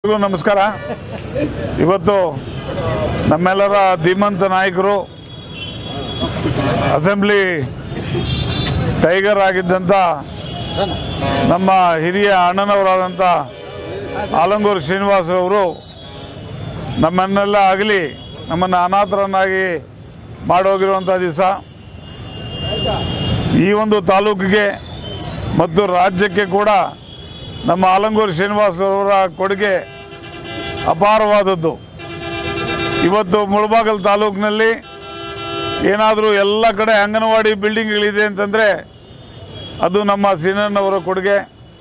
ಎಲ್ರಿಗೂ ನಮಸ್ಕಾರ ಇವತ್ತು ನಮ್ಮೆಲ್ಲರ ಧೀಮಂತ ನಾಯಕರು ಅಸೆಂಬ್ಲಿ ಟೈಗರ್ ಆಗಿದ್ದಂಥ ನಮ್ಮ ಹಿರಿಯ ಅಣ್ಣನವರಾದಂಥ ಆಲಂಗೂರು ಶ್ರೀನಿವಾಸ್ ಅವರು ನಮ್ಮನ್ನೆಲ್ಲ ಆಗಲಿ ನಮ್ಮನ್ನು ಅನಾಥರನ್ನಾಗಿ ಮಾಡೋಗಿರುವಂಥ ದಿವಸ ಈ ಒಂದು ತಾಲೂಕಿಗೆ ಮತ್ತು ರಾಜ್ಯಕ್ಕೆ ಕೂಡ ನಮ್ಮ ಆಲಂಗೂರು ಶ್ರೀನಿವಾಸ್ ಅವರ ಕೊಡುಗೆ ಅಪಾರವಾದದ್ದು ಇವತ್ತು ಮುಳಬಾಗಲ್ ತಾಲೂಕಿನಲ್ಲಿ ಏನಾದರೂ ಎಲ್ಲ ಕಡೆ ಅಂಗನವಾಡಿ ಬಿಲ್ಡಿಂಗ್ಗಳಿದೆ ಅಂತಂದರೆ ಅದು ನಮ್ಮ ಸೀನಣ್ಣವರ ಕೊಡುಗೆ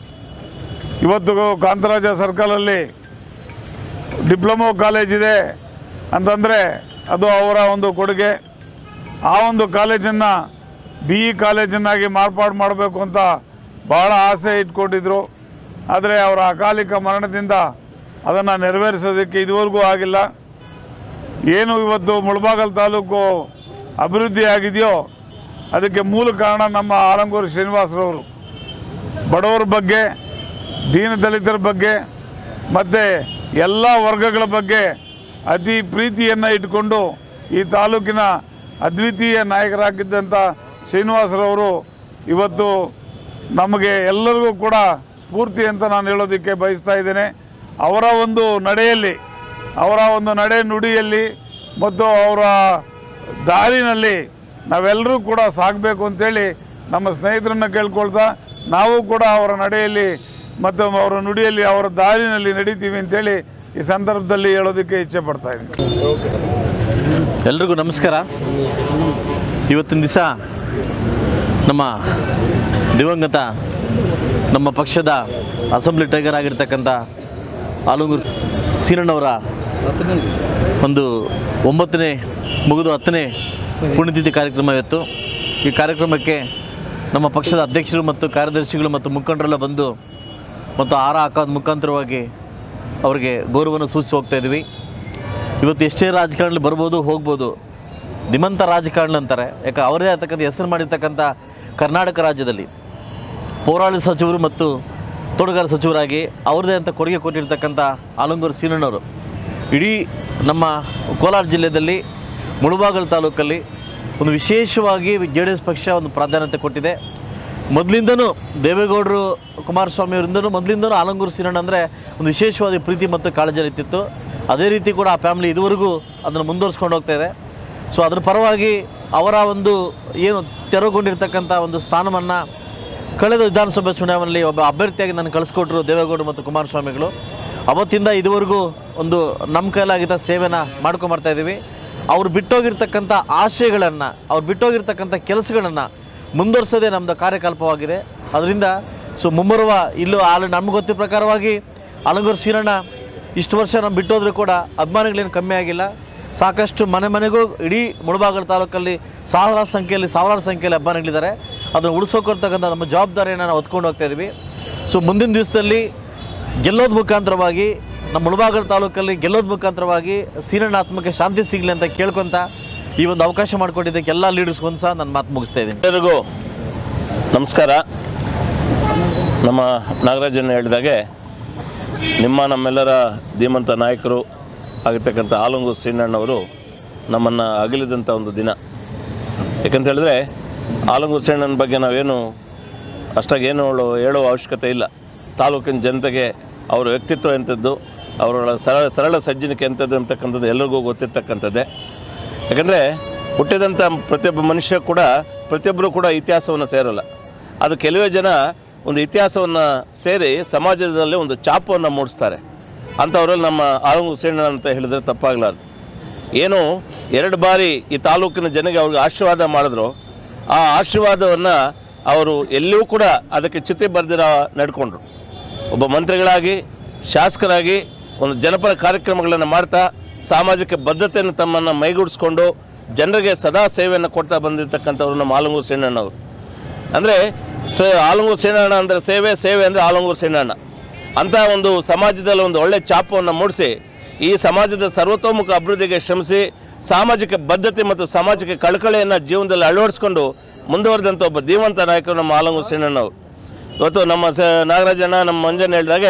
ಇವತ್ತು ಕಾಂತರಾಜ ಸರ್ಕಲಲ್ಲಿ ಡಿಪ್ಲೊಮೊ ಕಾಲೇಜ್ ಇದೆ ಅಂತಂದರೆ ಅದು ಅವರ ಒಂದು ಕೊಡುಗೆ ಆ ಒಂದು ಕಾಲೇಜನ್ನು ಬಿ ಇ ಕಾಲೇಜನ್ನಾಗಿ ಮಾರ್ಪಾಡು ಮಾಡಬೇಕು ಅಂತ ಬಹಳ ಆಸೆ ಇಟ್ಕೊಂಡಿದ್ರು ಆದರೆ ಅವರ ಅಕಾಲಿಕ ಮರಣದಿಂದ ಅದನ್ನು ನೆರವೇರಿಸೋದಕ್ಕೆ ಇದುವರೆಗೂ ಆಗಿಲ್ಲ ಏನು ಇವತ್ತು ಮುಳಬಾಗಲ್ ತಾಲೂಕು ಅಭಿವೃದ್ಧಿ ಆಗಿದೆಯೋ ಅದಕ್ಕೆ ಮೂಲ ಕಾರಣ ನಮ್ಮ ಆಲಂಗೂರು ಶ್ರೀನಿವಾಸರವರು ಬಡವರ ಬಗ್ಗೆ ದೀನದಲಿತರ ಬಗ್ಗೆ ಮತ್ತು ಎಲ್ಲ ವರ್ಗಗಳ ಬಗ್ಗೆ ಅತಿ ಪ್ರೀತಿಯನ್ನು ಇಟ್ಕೊಂಡು ಈ ತಾಲೂಕಿನ ಅದ್ವಿತೀಯ ನಾಯಕರಾಗಿದ್ದಂಥ ಶ್ರೀನಿವಾಸರವರು ಇವತ್ತು ನಮಗೆ ಎಲ್ಲರಿಗೂ ಕೂಡ ಸ್ಫೂರ್ತಿ ಅಂತ ನಾನು ಹೇಳೋದಕ್ಕೆ ಬಯಸ್ತಾ ಇದ್ದೇನೆ ಅವರ ಒಂದು ನಡೆಯಲ್ಲಿ ಅವರ ಒಂದು ನಡೆ ನುಡಿಯಲ್ಲಿ ಮತ್ತು ಅವರ ದಾರಿನಲ್ಲಿ ನಾವೆಲ್ಲರೂ ಕೂಡ ಸಾಗಬೇಕು ಅಂತೇಳಿ ನಮ್ಮ ಸ್ನೇಹಿತರನ್ನ ಕೇಳ್ಕೊಳ್ತಾ ನಾವು ಕೂಡ ಅವರ ನಡೆಯಲ್ಲಿ ಮತ್ತು ಅವರ ನುಡಿಯಲ್ಲಿ ಅವರ ದಾರಿನಲ್ಲಿ ನಡೀತೀವಿ ಅಂತೇಳಿ ಈ ಸಂದರ್ಭದಲ್ಲಿ ಹೇಳೋದಕ್ಕೆ ಇಚ್ಛೆ ಪಡ್ತಾ ಇದ್ದೀನಿ ಎಲ್ರಿಗೂ ನಮಸ್ಕಾರ ಇವತ್ತಿನ ದಿವಸ ನಮ್ಮ ದಿವಂಗತ ನಮ್ಮ ಪಕ್ಷದ ಅಸೆಂಬ್ಲಿ ಟೈಗರ್ ಆಗಿರ್ತಕ್ಕಂಥ ಆಲೂಗೂರು ಸೀನಣ್ಣವರ ಒಂದು ಒಂಬತ್ತನೇ ಮುಗಿದು ಹತ್ತನೇ ಪುಣ್ಯತಿಥಿ ಕಾರ್ಯಕ್ರಮ ಇವತ್ತು ಈ ಕಾರ್ಯಕ್ರಮಕ್ಕೆ ನಮ್ಮ ಪಕ್ಷದ ಅಧ್ಯಕ್ಷರು ಮತ್ತು ಕಾರ್ಯದರ್ಶಿಗಳು ಮತ್ತು ಮುಖಂಡರೆಲ್ಲ ಬಂದು ಮತ್ತು ಆರ ಹಾಕೋದ ಮುಖಾಂತರವಾಗಿ ಅವರಿಗೆ ಗೌರವವನ್ನು ಸೂಚಿಸಿ ಹೋಗ್ತಾ ಇದ್ವಿ ಇವತ್ತು ಎಷ್ಟೇ ರಾಜಕಾರಣದಲ್ಲಿ ಬರ್ಬೋದು ಹೋಗ್ಬೋದು ಧಿಮಂತ ರಾಜಕಾರಣ ಅಂತಾರೆ ಯಾಕೆ ಅವರದೇ ಆಗ್ತಕ್ಕಂಥ ಹೆಸರು ಮಾಡಿರ್ತಕ್ಕಂಥ ಕರ್ನಾಟಕ ರಾಜ್ಯದಲ್ಲಿ ಪೌರಾಡಳಿತ ಸಚಿವರು ಮತ್ತು ತೋಟಗಾರ ಸಚಿವರಾಗಿ ಅವ್ರದ್ದೇ ಅಂತ ಕೊಡುಗೆ ಕೊಟ್ಟಿರ್ತಕ್ಕಂಥ ಆಲಂಗೂರು ಸೀನಣ್ಣವರು ಇಡೀ ನಮ್ಮ ಕೋಲಾರ ಜಿಲ್ಲೆಯಲ್ಲಿ ಮುಳುಬಾಗಲ್ ತಾಲೂಕಲ್ಲಿ ಒಂದು ವಿಶೇಷವಾಗಿ ಜೆ ಡಿ ಎಸ್ ಪಕ್ಷ ಒಂದು ಪ್ರಾಧಾನ್ಯತೆ ಕೊಟ್ಟಿದೆ ಮೊದಲಿಂದನೂ ದೇವೇಗೌಡರು ಕುಮಾರಸ್ವಾಮಿ ಅವರಿಂದನೂ ಮೊದಲಿಂದನೂ ಆಲಂಗೂರು ಸೀನಣ್ಣ ಅಂದರೆ ಒಂದು ವಿಶೇಷವಾದ ಪ್ರೀತಿ ಮತ್ತು ಕಾಳಜಿ ಇರ್ತಿತ್ತು ಅದೇ ರೀತಿ ಕೂಡ ಆ ಫ್ಯಾಮಿಲಿ ಇದುವರೆಗೂ ಅದನ್ನು ಮುಂದುವರಿಸ್ಕೊಂಡು ಹೋಗ್ತಾ ಇದೆ ಸೊ ಅದ್ರ ಪರವಾಗಿ ಅವರ ಒಂದು ಏನು ತೆರವುಗೊಂಡಿರ್ತಕ್ಕಂಥ ಒಂದು ಸ್ಥಾನವನ್ನು ಕಳೆದ ವಿಧಾನಸಭೆ ಚುನಾವಣೆಯಲ್ಲಿ ಒಬ್ಬ ಅಭ್ಯರ್ಥಿಯಾಗಿ ನಾನು ಕಳಿಸ್ಕೊಟ್ರು ದೇವೇಗೌಡರು ಮತ್ತು ಕುಮಾರಸ್ವಾಮಿಗಳು ಅವತ್ತಿಂದ ಇದುವರೆಗೂ ಒಂದು ನಮ್ಮ ಕೈಲಾಗಿದ್ದ ಸೇವೆನ ಮಾಡ್ಕೊಂಬರ್ತಾ ಇದ್ದೀವಿ ಅವ್ರು ಬಿಟ್ಟೋಗಿರ್ತಕ್ಕಂಥ ಆಶಯಗಳನ್ನು ಅವ್ರು ಬಿಟ್ಟೋಗಿರ್ತಕ್ಕಂಥ ಕೆಲಸಗಳನ್ನು ಮುಂದುವರ್ಸೋದೇ ನಮ್ಮದು ಕಾರ್ಯಕಲ್ಪವಾಗಿದೆ ಅದರಿಂದ ಸೊ ಮುಮ್ಮರುವ ಇಲ್ಲೂ ಆಲ್ ನಮ್ಗೆ ಗೊತ್ತಿದ್ದ ಪ್ರಕಾರವಾಗಿ ಅಲಂಗೂರು ಸೀರಣ್ಣ ಇಷ್ಟು ವರ್ಷ ನಾವು ಬಿಟ್ಟೋದ್ರೂ ಕೂಡ ಅಭಿಮಾನಿಗಳೇನು ಕಮ್ಮಿ ಆಗಿಲ್ಲ ಸಾಕಷ್ಟು ಮನೆ ಮನೆಗೂ ಇಡೀ ಮುಳಬಾಗಲ ತಾಲೂಕಲ್ಲಿ ಸಾವಿರಾರು ಸಂಖ್ಯೆಯಲ್ಲಿ ಸಾವಿರಾರು ಸಂಖ್ಯೆಯಲ್ಲಿ ಅಭಿಮಾನಿಗಳಿದ್ದಾರೆ ಅದನ್ನು ಉಳಿಸೋಕೊಳ್ತಕ್ಕಂಥ ನಮ್ಮ ಜವಾಬ್ದಾರಿಯನ್ನು ನಾವು ಹೊತ್ಕೊಂಡು ಹೋಗ್ತಾ ಇದ್ದೀವಿ ಸೊ ಮುಂದಿನ ದಿವಸದಲ್ಲಿ ಗೆಲ್ಲೋದ್ ಮುಖಾಂತರವಾಗಿ ನಮ್ಮ ಮುಳಬಾಗಲ ತಾಲೂಕಲ್ಲಿ ಗೆಲ್ಲೋದ್ ಮುಖಾಂತರವಾಗಿ ಸೀನಣ್ಣ ಆತ್ಮಕ್ಕೆ ಶಾಂತಿ ಸಿಗಲಿ ಅಂತ ಕೇಳ್ಕೊತ ಈ ಒಂದು ಅವಕಾಶ ಮಾಡಿಕೊಟ್ಟಿದ್ದಕ್ಕೆ ಎಲ್ಲ ಲೀಡರ್ಸ್ಗೊಂದು ಸಹ ನಾನು ಮಾತು ಮುಗಿಸ್ತಾ ಇದ್ದೀನಿ ಎಲ್ಲರಿಗೂ ನಮಸ್ಕಾರ ನಮ್ಮ ನಾಗರಾಜನ್ ಹೇಳಿದಾಗೆ ನಿಮ್ಮ ನಮ್ಮೆಲ್ಲರ ಧೀಮಂತ ನಾಯಕರು ಆಗಿರ್ತಕ್ಕಂಥ ಆಲಂಗು ಶ್ರೀನಣ್ಣವರು ನಮ್ಮನ್ನು ಅಗಲಿದಂಥ ಒಂದು ದಿನ ಯಾಕಂತ ಹೇಳಿದ್ರೆ ಆಲಂಗು ಶ್ರೀಣ್ಣನ ಬಗ್ಗೆ ನಾವೇನು ಅಷ್ಟಾಗಿ ಏನು ಹೇಳೋ ಹೇಳೋ ಅವಶ್ಯಕತೆ ಇಲ್ಲ ತಾಲೂಕಿನ ಜನತೆಗೆ ಅವರ ವ್ಯಕ್ತಿತ್ವ ಎಂಥದ್ದು ಅವರ ಸರಳ ಸರಳ ಸಜ್ಜನಿಕೆ ಎಂಥದ್ದು ಅಂತಕ್ಕಂಥದ್ದು ಎಲ್ಲರಿಗೂ ಗೊತ್ತಿರ್ತಕ್ಕಂಥದ್ದೇ ಯಾಕಂದರೆ ಹುಟ್ಟಿದಂಥ ಪ್ರತಿಯೊಬ್ಬ ಮನುಷ್ಯ ಕೂಡ ಪ್ರತಿಯೊಬ್ಬರು ಕೂಡ ಇತಿಹಾಸವನ್ನು ಸೇರಲ್ಲ ಅದು ಕೆಲವೇ ಜನ ಒಂದು ಇತಿಹಾಸವನ್ನು ಸೇರಿ ಸಮಾಜದಲ್ಲಿ ಒಂದು ಚಾಪವನ್ನು ಮೂಡಿಸ್ತಾರೆ ಅಂಥವರಲ್ಲಿ ನಮ್ಮ ಆಲಂಗು ಸೇಣ ಅಂತ ಹೇಳಿದ್ರೆ ತಪ್ಪಾಗಲಾರ್ದು ಏನು ಎರಡು ಬಾರಿ ಈ ತಾಲೂಕಿನ ಜನಗೆ ಅವ್ರಿಗೆ ಆಶೀರ್ವಾದ ಮಾಡಿದ್ರು ಆ ಆಶೀರ್ವಾದವನ್ನು ಅವರು ಎಲ್ಲಿಯೂ ಕೂಡ ಅದಕ್ಕೆ ಚ್ಯುತಿ ಬರೆದಿರೋ ನಡ್ಕೊಂಡ್ರು ಒಬ್ಬ ಮಂತ್ರಿಗಳಾಗಿ ಶಾಸಕರಾಗಿ ಒಂದು ಜನಪರ ಕಾರ್ಯಕ್ರಮಗಳನ್ನು ಮಾಡ್ತಾ ಸಾಮಾಜಿಕ ಬದ್ಧತೆಯನ್ನು ತಮ್ಮನ್ನು ಮೈಗೂಡಿಸ್ಕೊಂಡು ಜನರಿಗೆ ಸದಾ ಸೇವೆಯನ್ನು ಕೊಡ್ತಾ ಬಂದಿರತಕ್ಕಂಥವ್ರು ನಮ್ಮ ಆಲಂಗೂರು ಸೇನಣ್ಣವರು ಅಂದರೆ ಸ ಆಲಂಗೂರು ಸೇನಣ್ಣ ಅಂದರೆ ಸೇವೆ ಸೇವೆ ಅಂದರೆ ಆಲಂಗೂರು ಸೇನಣ್ಣ ಅಂಥ ಒಂದು ಸಮಾಜದಲ್ಲಿ ಒಂದು ಒಳ್ಳೆ ಛಾಪವನ್ನು ಮೂಡಿಸಿ ಈ ಸಮಾಜದ ಸರ್ವತೋಮುಖ ಅಭಿವೃದ್ಧಿಗೆ ಶ್ರಮಿಸಿ ಸಾಮಾಜಿಕ ಬದ್ಧತೆ ಮತ್ತು ಸಾಮಾಜಿಕ ಕಳಕಳಿಯನ್ನು ಜೀವನದಲ್ಲಿ ಅಳವಡಿಸ್ಕೊಂಡು ಮುಂದುವರೆದಂಥ ಒಬ್ಬ ಧೀಮಂತ ನಾಯಕರು ನಮ್ಮ ಆಲಂಗೂರು ಸೇನಣ್ಣವರು ಇವತ್ತು ನಮ್ಮ ಸ ನಾಗರಾಜಣ್ಣ ನಮ್ಮ ಮಂಜನ್ ಹೇಳಿದಾಗೆ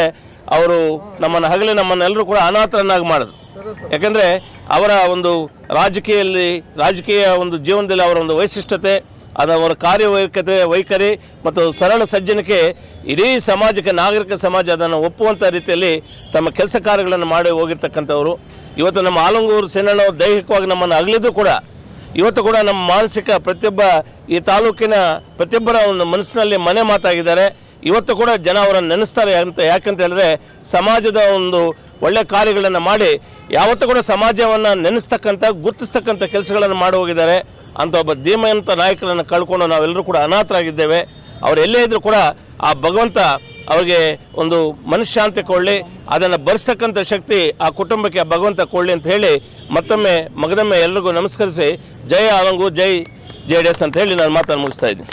ಅವರು ನಮ್ಮನ್ನು ಹಗಲಿ ನಮ್ಮನ್ನೆಲ್ಲರೂ ಕೂಡ ಅನಾಥರನ್ನಾಗಿ ಮಾಡಿದ್ರು ಯಾಕಂದರೆ ಅವರ ಒಂದು ರಾಜಕೀಯಲ್ಲಿ ರಾಜಕೀಯ ಒಂದು ಜೀವನದಲ್ಲಿ ಅವರ ಒಂದು ವೈಶಿಷ್ಟ್ಯತೆ ಅದು ಅವರ ಕಾರ್ಯವೈಖತೆ ವೈಖರಿ ಮತ್ತು ಸರಳ ಸಜ್ಜನಿಕೆ ಇಡೀ ಸಮಾಜಕ್ಕೆ ನಾಗರಿಕ ಸಮಾಜ ಅದನ್ನು ಒಪ್ಪುವಂಥ ರೀತಿಯಲ್ಲಿ ತಮ್ಮ ಕೆಲಸ ಕಾರ್ಯಗಳನ್ನು ಮಾಡಿ ಹೋಗಿರ್ತಕ್ಕಂಥವರು ಇವತ್ತು ನಮ್ಮ ಆಲಂಗೂರು ಸೇನಣ್ಣವರು ದೈಹಿಕವಾಗಿ ನಮ್ಮನ್ನು ಅಗಲಿದ್ದು ಕೂಡ ಇವತ್ತು ಕೂಡ ನಮ್ಮ ಮಾನಸಿಕ ಪ್ರತಿಯೊಬ್ಬ ಈ ತಾಲೂಕಿನ ಪ್ರತಿಯೊಬ್ಬರ ಒಂದು ಮನಸ್ಸಿನಲ್ಲಿ ಮನೆ ಮಾತಾಗಿದ್ದಾರೆ ಇವತ್ತು ಕೂಡ ಜನ ಅವರನ್ನು ನೆನೆಸ್ತಾರೆ ಅಂತ ಯಾಕಂತ ಹೇಳಿದ್ರೆ ಸಮಾಜದ ಒಂದು ಒಳ್ಳೆ ಕಾರ್ಯಗಳನ್ನು ಮಾಡಿ ಯಾವತ್ತೂ ಕೂಡ ಸಮಾಜವನ್ನು ನೆನೆಸ್ತಕ್ಕಂಥ ಗುರುತಿಸ್ತಕ್ಕಂಥ ಕೆಲಸಗಳನ್ನು ಮಾಡಿ ಹೋಗಿದ್ದಾರೆ ಅಂತ ಒಬ್ಬ ಧೀಮಂತ ನಾಯಕರನ್ನು ಕಳ್ಕೊಂಡು ನಾವೆಲ್ಲರೂ ಕೂಡ ಅನಾಥರಾಗಿದ್ದೇವೆ ಅವ್ರು ಎಲ್ಲೇ ಇದ್ರೂ ಕೂಡ ಆ ಭಗವಂತ ಅವ್ರಿಗೆ ಒಂದು ಮನಃಶಾಂತಿ ಕೊಳ್ಳಿ ಅದನ್ನು ಭರಿಸ್ತಕ್ಕಂಥ ಶಕ್ತಿ ಆ ಕುಟುಂಬಕ್ಕೆ ಆ ಭಗವಂತ ಕೊಳ್ಳಿ ಅಂತ ಹೇಳಿ ಮತ್ತೊಮ್ಮೆ ಮಗದೊಮ್ಮೆ ಎಲ್ರಿಗೂ ನಮಸ್ಕರಿಸಿ ಜೈ ಆಲಂಗು ಜೈ ಜೆ ಡಿ ಎಸ್ ಅಂತ ಹೇಳಿ ನಾನು ಮಾತನ್ನು ಮುಗಿಸ್ತಾ ಇದ್ದೀನಿ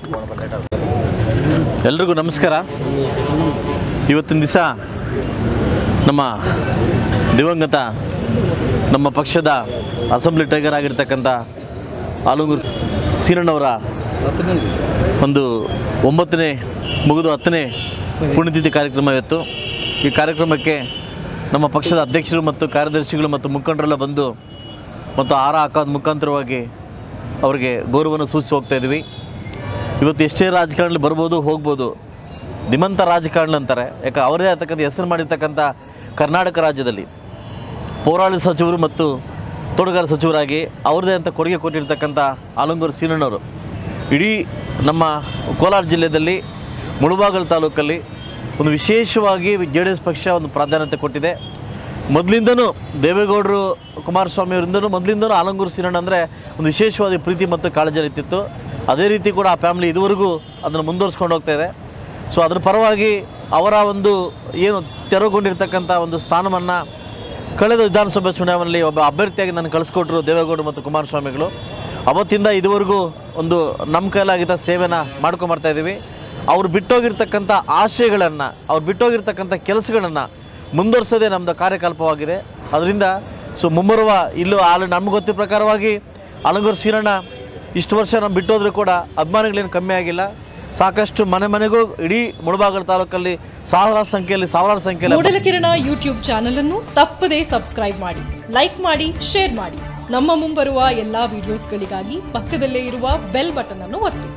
ಎಲ್ರಿಗೂ ನಮಸ್ಕಾರ ಇವತ್ತಿನ ದಿವಸ ನಮ್ಮ ದಿವಂಗತ ನಮ್ಮ ಪಕ್ಷದ ಅಸೆಂಬ್ಲಿ ಟೈಗರ್ ಆಗಿರ್ತಕ್ಕಂಥ ಆಲೂಗೂರು ಸೀನಣ್ಣವರ ಒಂದು ಒಂಬತ್ತನೇ ಮುಗಿದು ಹತ್ತನೇ ಪುಣ್ಯತಿಥಿ ಕಾರ್ಯಕ್ರಮ ಇವತ್ತು ಈ ಕಾರ್ಯಕ್ರಮಕ್ಕೆ ನಮ್ಮ ಪಕ್ಷದ ಅಧ್ಯಕ್ಷರು ಮತ್ತು ಕಾರ್ಯದರ್ಶಿಗಳು ಮತ್ತು ಮುಖಂಡರೆಲ್ಲ ಬಂದು ಮತ್ತು ಆರ ಹಾಕೋದ ಮುಖಾಂತರವಾಗಿ ಅವರಿಗೆ ಗೌರವವನ್ನು ಸೂಚಿಸಿ ಹೋಗ್ತಾ ಇದ್ವಿ ಇವತ್ತು ಎಷ್ಟೇ ರಾಜಕಾರಣಿ ಬರ್ಬೋದು ಹೋಗ್ಬೋದು ಧಿಮಂತ ರಾಜಕಾರಣಿ ಅಂತಾರೆ ಯಾಕೆ ಅವರದೇ ಆಗ್ತಕ್ಕಂಥ ಹೆಸರು ಮಾಡಿರ್ತಕ್ಕಂಥ ಕರ್ನಾಟಕ ರಾಜ್ಯದಲ್ಲಿ ಪೌರಾಣಿಕ ಸಚಿವರು ಮತ್ತು ತೋಟಗಾರ ಸಚಿವರಾಗಿ ಅವ್ರದ್ದೇ ಅಂತ ಕೊಡುಗೆ ಕೊಟ್ಟಿರ್ತಕ್ಕಂಥ ಆಲಂಗೂರು ಸೀನಣ್ಣವರು ಇಡೀ ನಮ್ಮ ಕೋಲಾರ ಜಿಲ್ಲೆಯಲ್ಲಿ ಮುಳುಬಾಗಲ್ ತಾಲೂಕಲ್ಲಿ ಒಂದು ವಿಶೇಷವಾಗಿ ಜೆ ಡಿ ಎಸ್ ಪಕ್ಷ ಒಂದು ಪ್ರಾಧಾನ್ಯತೆ ಕೊಟ್ಟಿದೆ ಮೊದಲಿಂದನೂ ದೇವೇಗೌಡರು ಕುಮಾರಸ್ವಾಮಿ ಅವರಿಂದನೂ ಮೊದಲಿಂದನೂ ಆಲಂಗೂರು ಸೀನಣ್ಣ ಅಂದರೆ ಒಂದು ವಿಶೇಷವಾದ ಪ್ರೀತಿ ಮತ್ತು ಕಾಳಜಿ ಇರ್ತಿತ್ತು ಅದೇ ರೀತಿ ಕೂಡ ಆ ಫ್ಯಾಮಿಲಿ ಇದುವರೆಗೂ ಅದನ್ನು ಮುಂದುವರ್ಸ್ಕೊಂಡು ಹೋಗ್ತಾ ಇದೆ ಸೊ ಅದ್ರ ಪರವಾಗಿ ಅವರ ಒಂದು ಏನು ತೆರವುಗೊಂಡಿರ್ತಕ್ಕಂಥ ಒಂದು ಸ್ಥಾನವನ್ನು ಕಳೆದ ವಿಧಾನಸಭೆ ಚುನಾವಣೆಯಲ್ಲಿ ಒಬ್ಬ ಅಭ್ಯರ್ಥಿಯಾಗಿ ನಾನು ಕಳಿಸ್ಕೊಟ್ರು ದೇವೇಗೌಡರು ಮತ್ತು ಕುಮಾರಸ್ವಾಮಿಗಳು ಅವತ್ತಿಂದ ಇದುವರೆಗೂ ಒಂದು ನಮ್ಮ ಕೈಲಾಗಿದ್ದ ಸೇವೆನ ಮಾಡ್ಕೊಂಬರ್ತಾ ಇದ್ದೀವಿ ಅವ್ರು ಬಿಟ್ಟೋಗಿರ್ತಕ್ಕಂಥ ಆಶಯಗಳನ್ನು ಅವ್ರು ಬಿಟ್ಟೋಗಿರ್ತಕ್ಕಂಥ ಕೆಲಸಗಳನ್ನು ಮುಂದುವರ್ಸೋದೇ ನಮ್ಮದು ಕಾರ್ಯಕಲ್ಪವಾಗಿದೆ ಅದರಿಂದ ಸೊ ಮುಂಬರುವ ಇಲ್ಲೂ ಆಲ ನಮ್ಗೆ ಗೊತ್ತಿದ್ದ ಪ್ರಕಾರವಾಗಿ ಅಲಂಗೂರು ಸೀರಣ್ಣ ಇಷ್ಟು ವರ್ಷ ನಮ್ಮ ಬಿಟ್ಟೋದ್ರೂ ಕೂಡ ಅಭಿಮಾನಿಗಳೇನು ಕಮ್ಮಿ ಆಗಿಲ್ಲ ಸಾಕಷ್ಟು ಮನೆ ಮನೆಗೂ ಇಡೀ ಮುಳಬಾಗಲ ತಾಲೂಕಲ್ಲಿ ಸಾವಿರಾರು ಸಂಖ್ಯೆಯಲ್ಲಿ ಸಾವಿರಾರು ಸಂಖ್ಯೆಯಲ್ಲಿ ಮೂಡಲಕಿರಣ ಯೂಟ್ಯೂಬ್ ಚಾನಲ್ ಅನ್ನು ತಪ್ಪದೇ ಸಬ್ಸ್ಕ್ರೈಬ್ ಮಾಡಿ ಲೈಕ್ ಮಾಡಿ ಶೇರ್ ಮಾಡಿ ನಮ್ಮ ಮುಂಬರುವ ಎಲ್ಲಾ ವಿಡಿಯೋಸ್ಗಳಿಗಾಗಿ ಪಕ್ಕದಲ್ಲೇ ಇರುವ ಬೆಲ್ ಬಟನ್ ಅನ್ನು ಒತ್ತಿ